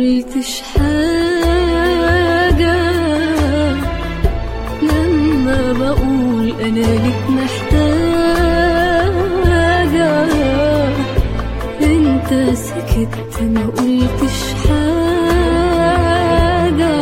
قلتش حاجة لما بقول أنا لك محتاجة انت سكت ما قلتش حاجة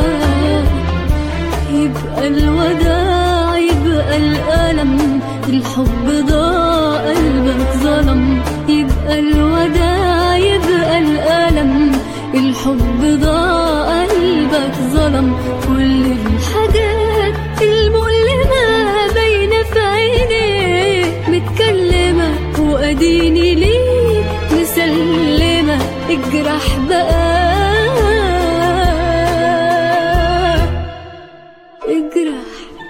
يبقى الوداع يبقى الألم الحب ضاع قلبك ظلم يبقى الوداع يبقى الألم الحب ضاع قلبك ظلم كل الحاجات المؤلمة باينة في عينيك متكلمة وأديني ليك مسلمة اجرح بقى اجرح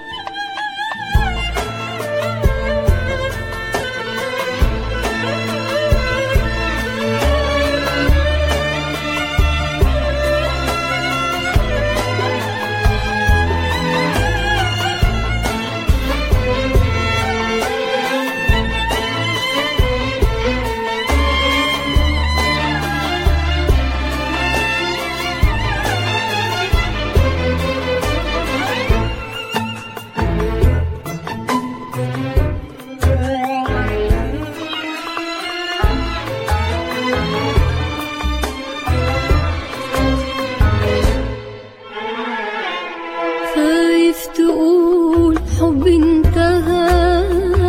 خايف تقول حبي انتهى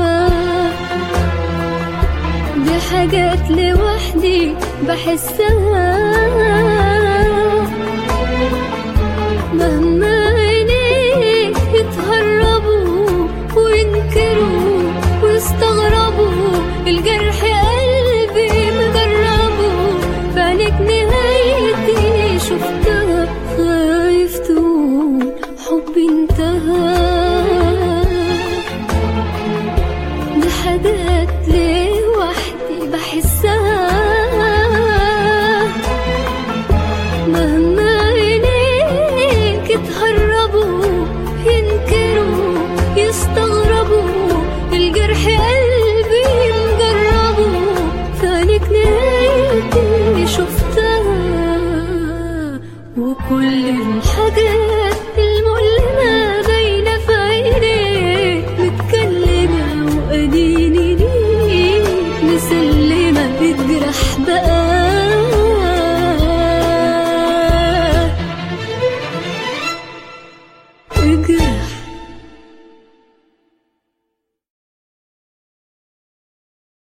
دي حاجات لوحدي بحسها مهما عينيك يتهربوا وينكروا ويستغربوا الجرح قلبي مجربه في عينيك نهايتي شفتها خايف تقول حبي انتهى دي حاجات لوحدي بحسها مهما عينيك يتهربوا ينكروا يستغربوا الجرح قلبي مجربه ثانيك نهايتي شفتها وكل الحاجات المؤلمة باينة في عينيك متكلمة وأديني